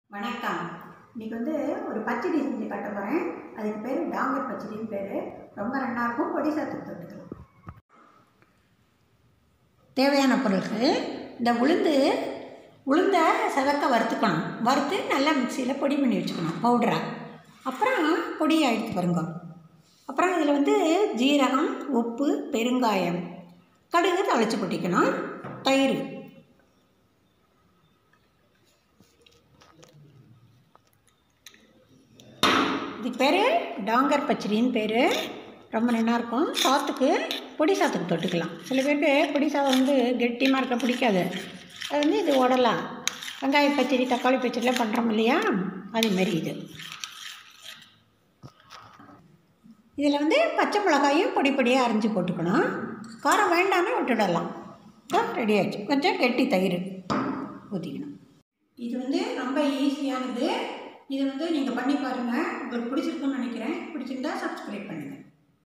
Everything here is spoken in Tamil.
வணக்கம் இன்னைக்கு வந்து ஒரு பச்சடி செஞ்சு காட்ட போகிறேன் அதுக்கு பேர் டாங்கர் பச்சடின்னு பேர் ரொம்ப நல்லா இருக்கும் பொடி சாத்துக்கு தொட்டுக்கலாம் தேவையான பொருட்கள் இந்த உளுந்து உளுந்தை செவக்க வறுத்துக்கணும் வறுத்து நல்லா மிக்சியில் பொடி பண்ணி வச்சுக்கணும் பவுடராக அப்புறம் பொடியாக எடுத்து பாருங்க அப்புறம் இதில் வந்து ஜீரகம் உப்பு பெருங்காயம் கடுகு தழைச்சி கொட்டிக்கணும் தயிர் இதுக்கு பேர் டாங்கர் பச்சடின்னு பேர் ரொம்ப நல்லாயிருக்கும் சாத்துக்கு பொடி சாத்துக்கு தொட்டுக்கலாம் சில பேருக்கு பொடி சாதம் வந்து கெட்டியமாக இருக்க பிடிக்காது அது வந்து இது உடலாம் வெங்காய பச்சடி தக்காளி பச்சடிலாம் பண்ணுறோம் இல்லையா அதேமாரி இது இதில் வந்து பச்சை மிளகாயும் பொடி பொடியாக அரிஞ்சு போட்டுக்கணும் காரம் வேண்டாம்னா விட்டுடலாம் ரெடி ஆயிடுச்சு கொஞ்சம் கெட்டி தயிர் ஊற்றிக்கணும் இது வந்து ரொம்ப ஈஸியானது இது வந்து நீங்கள் பண்ணி பாருங்கள் உங்களுக்கு பிடிச்சிருக்குன்னு நினைக்கிறேன்